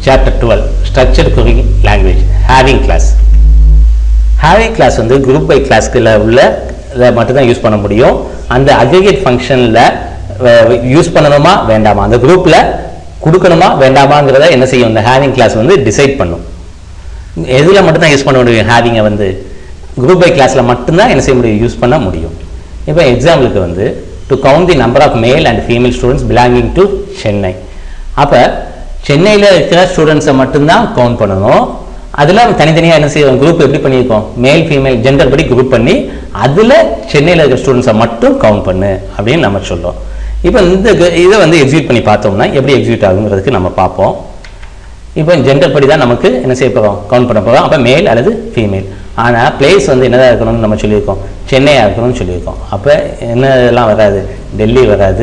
chapter twelve structured querying language having class having class வந்து group by கிளாஸ்க்குள்ள உள்ள இதை மட்டும்தான் யூஸ் பண்ண முடியும் அந்த அக்ரிகேட் ஃபங்க்ஷனில் யூஸ் பண்ணணுமா வேண்டாமா அந்த குரூப்பில் கொடுக்கணுமா வேண்டாமாங்கிறத என்ன செய்யும் இந்த ஹேவிங் கிளாஸ் வந்து டிசைட் பண்ணும் எதில் மட்டும்தான் யூஸ் பண்ண முடியும் ஹேவிங்கை வந்து குரூப் பை கிளாஸில் மட்டும்தான் என்ன செய்ய முடியும் யூஸ் பண்ண முடியும் இப்போ எக்ஸாம்பிளுக்கு வந்து to count the number of male and female students belonging to Chennai அப்போ சென்னையில் இருக்கிற ஸ்டூடெண்ட்ஸை மட்டும்தான் கவுண்ட் பண்ணணும் அதில் தனித்தனியாக என்ன செய்வோம் குரூப் எப்படி பண்ணியிருக்கோம் மேல் ஃபீமேல் ஜெண்டர் படி குரூப் பண்ணி அதில் சென்னையில் இருக்கிற ஸ்டூடெண்ட்ஸை மட்டும் கவுண்ட் பண்ணு அப்படின்னு நம்ம சொல்கிறோம் இப்போ இந்த கு- இதை வந்து எக்ஸிக்யூட் பண்ணி பார்த்தோம்னா எப்படி எக்ஸிக்யூட் ஆகுங்கிறதுக்கு நம்ம பார்ப்போம் இப்போ ஜெண்டர் படி தான் நமக்கு என்ன செய்ய போகிறோம் கவுண்ட் பண்ண போகிறோம் அப்போ மேல் அல்லது ஃபீமேல் ஆனால் பிளேஸ் வந்து என்னதான் இருக்கணும்னு நம்ம சொல்லியிருக்கோம் சென்னையாக இருக்கணும்னு சொல்லியிருக்கோம் அப்போ என்ன இதெல்லாம் வராது டெல்லி வராது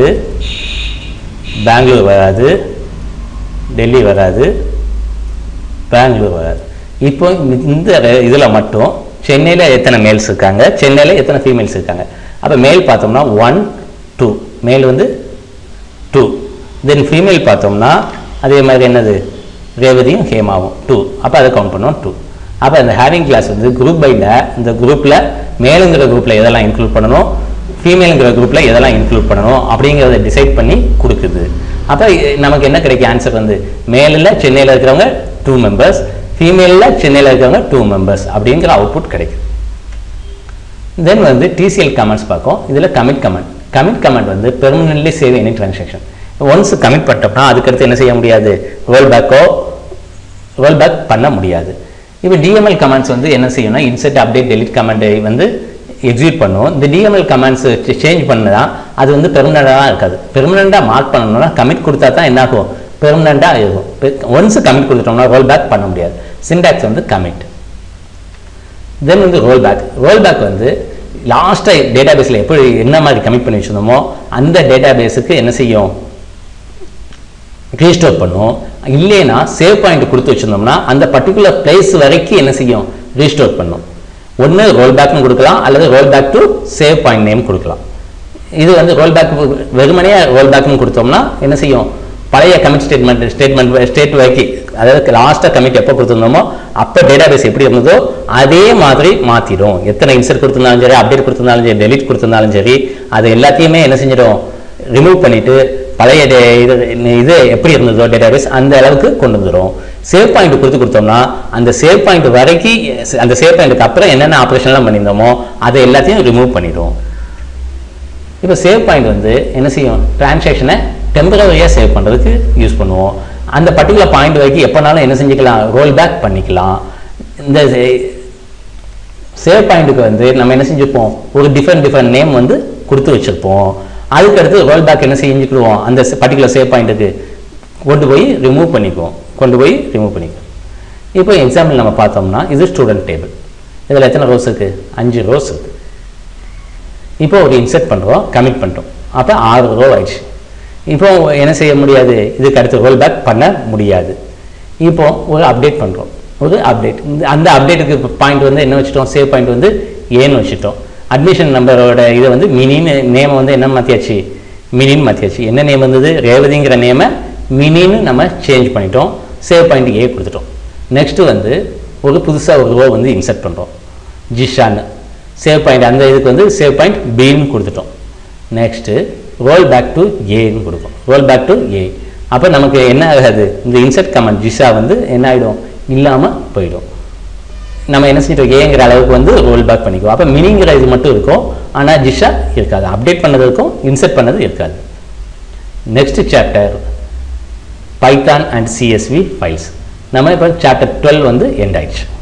பெங்களூர் வராது டெல்லி வராது பெங்களூர் வராது இப்போ இந்த இதில் மட்டும் சென்னையில் எத்தனை மேல்ஸ் இருக்காங்க சென்னையில் எத்தனை ஃபீமேல்ஸ் இருக்காங்க அப்போ மேல் பார்த்தோம்னா ஒன் டூ மேல் வந்து டூ தென் ஃபீமேல் பார்த்தோம்னா அதே மாதிரி என்னது ரேவதியும் ஹேமாவும் டூ அப்போ அதை கவுண்ட் பண்ணுவோம் டூ அப்போ இந்த ஹேவிங் கிளாஸ் வந்து குரூப் பைல இந்த குரூப்பில் மேலுங்கிற குரூப்பில் எதெல்லாம் இன்க்ளூட் பண்ணணும் ஃபீமேலுங்கிற குரூப்பில் எதெல்லாம் இன்க்ளூட் பண்ணணும் அப்படிங்கிறத டிசைட் பண்ணி கொடுக்குது அப்போ நமக்கு என்ன கிடைக்கும் ஆன்சர் வந்து மேலில் சென்னையில் இருக்கிறவங்க டூ மெம்பர்ஸ் ஃபீமேலில் சென்னையில் இருக்கிறவங்க டூ மெம்பர்ஸ் அப்படிங்கிற அவுட்புட் கிடைக்கும் தென் வந்து டிசிஎல் கமெண்ட்ஸ் பார்க்கும் இதில் கமிட் கமெண்ட் கமிட் கமெண்ட் வந்து permanently save any transaction once commit பண்ணிட்டோம்னா அதுக்கடுத்து என்ன செய்ய முடியாது ரோல் பேக்கோ ரோல் பேக் பண்ண முடியாது இப்போ டிஎம்எல் கமெண்ட்ஸ் வந்து என்ன செய்யணும்னா இன்செட் அப்டேட் டெலிட் கமெண்டை வந்து எக்ஸிக்யூட் பண்ணும் இந்த டிஎம்எல் கமெண்ட்ஸ் சேஞ்ச் பண்ணதா அது வந்து பெர்மனண்டாக இருக்காது பெர்மனண்டாக மார்க் பண்ணணும்னா கமிட் கொடுத்தா தான் என்ன ஆகும் பெர்மனண்டாக இருக்கும் ஒன்ஸ் கமிட் கொடுத்துட்டோம்னா ரோல் பேக் பண்ண முடியாது சின்டாக்ஸ் வந்து கமிட் தென் வந்து ரோல் பேக் ரோல் பேக் வந்து லாஸ்ட்டாக டேட்டா பேஸில் எப்படி என்ன மாதிரி கமிட் பண்ணி வச்சிருந்தோமோ அந்த டேட்டா பேஸுக்கு என்ன செய்யும் ரீஸ்டோர் பண்ணும் இல்லைன்னா சேவ் பாயிண்ட் கொடுத்து வச்சிருந்தோம்னா அந்த பர்டிகுலர் பிளேஸ் வரைக்கும் என்ன செய்யும் ரீஸ்டோர் பண்ணும் ஒன்று ரோல் பேக்னு கொடுக்கலாம் அல்லது roll back to save point name கொடுக்கலாம் இது வந்து ரோல் பேக் வெறுமனே ரோல் பேக்னு கொடுத்தோம்னா என்ன செய்யும் பழைய கமிட் ஸ்டேட்மெண்ட் ஸ்டேட்மெண்ட் ஸ்டேட் வரைக்கும் அதாவது லாஸ்ட்டாக கமிட் எப்போ கொடுத்துருந்தோமோ அப்போ டேட்டா பேஸ் எப்படி இருந்ததோ அதே மாதிரி மாற்றிடும் எத்தனை இன்சர்ட் கொடுத்திருந்தாலும் சரி அப்டேட் கொடுத்திருந்தாலும் சரி டெலிட் கொடுத்திருந்தாலும் சரி அது எல்லாத்தையுமே என்ன செஞ்சிடும் ரிமூவ் பண்ணிட்டு பழைய டே- இது இது எப்படி இருந்ததோ டேட்டாபேஸ் அந்த அளவுக்கு கொண்டு வந்துடும் சேவ் பாயிண்ட் கொடுத்து கொடுத்தோம்னா அந்த சேவ் பாயிண்ட் வரைக்கும் அந்த சேவ் பாயிண்ட்டுக்கு அப்புறம் என்னென்ன ஆப்ரேஷன்லாம் பண்ணியிருந்தோமோ அதை எல்லாத்தையும் ரிமூவ் பண்ணிடும் இப்போ சேவ் பாயிண்ட் வந்து என்ன செய்யும் டிரான்சாக்ஷனை டெம்பரரியாக சேவ் பண்ணுறதுக்கு யூஸ் பண்ணுவோம் அந்த பர்டிகுலர் பாயிண்ட் வரைக்கும் எப்போனாலும் என்ன செஞ்சுக்கலாம் ரோல் பேக் பண்ணிக்கலாம் இந்த சேவ் பாயிண்ட்டுக்கு வந்து நம்ம என்ன செஞ்சுப்போம் ஒரு டிஃப்ரெண்ட் டிஃப்ரெண்ட் நேம் வந்து கொடுத்து வச்சிருப்போம் அதுக்கடுத்து ரோல் பேக் என்ன செஞ்சுக்கிடுவோம் அந்த பர்டிகுலர் சேவ் பாயிண்ட்டுக்கு கொண்டு போய் ரிமூவ் பண்ணிக்குவோம் கொண்டு போய் ரிமூவ் பண்ணிக்குவோம் இப்போ எக்ஸாம்பிள் நம்ம பார்த்தோம்னா இது ஸ்டூடெண்ட் டேபிள் இதில் எத்தனை ரோஸ் இருக்குது அஞ்சு ரோஸ் இருக்குது இப்போ ஒரு இன்செர்ட் பண்ணுறோம் கமிட் பண்ணிட்டோம் அப்போ ஆறு ரோ ஆயிடுச்சு இப்போ என்ன செய்ய முடியாது இதுக்கு அடுத்து ரோல் பேக் பண்ண முடியாது இப்போ ஒரு அப்டேட் பண்ணுறோம் ஒரு அப்டேட் இந்த அந்த அப்டேட்டுக்கு பாயிண்ட் வந்து என்ன வச்சுட்டோம் சேவ் பாயிண்ட் வந்து ஏன்னு வச்சுட்டோம் அட்மிஷன் நம்பரோட இதை வந்து மினின்னு நேமை வந்து என்ன மாற்றியாச்சு மினின்னு மாற்றியாச்சு என்ன நேம் வந்தது ரேவதிங்கிற நேமை மினின்னு நம்ம சேஞ்ச் பண்ணிட்டோம் சேவ் பாயிண்ட் ஏ கொடுத்துட்டோம் நெக்ஸ்ட்டு வந்து ஒரு புதுசாக ஒரு ரோ வந்து இன்சர்ட் பண்ணுறோம் ஜிஷான்னு சேவ் பாயிண்ட் அந்த இதுக்கு வந்து சேவ் பாயிண்ட் பின்னு கொடுத்துட்டோம் நெக்ஸ்ட்டு ரோல் பேக் டு ஏன்னு கொடுக்கும் ரோல் பேக் டு ஏ அப்போ நமக்கு என்ன ஆகாது இந்த இன்சர்ட் கமெண்ட் ஜிஷா வந்து என்ன ஆகிடும் இல்லாமல் போயிடும் நம்ம என்ன செஞ்சிட்டோம் ஏங்கிற அளவுக்கு வந்து ரோல் பேக் பண்ணிக்குவோம் அப்போ மினிங்கிற இது மட்டும் இருக்கும் ஆனால் ஜிஷா இருக்காது அப்டேட் பண்ணது இருக்கும் இன்சர்ட் பண்ணது இருக்காது next chapter Python and CSV files நம்ம இப்போ சாப்டர் டுவெல் வந்து எண்ட் ஆயிடுச்சு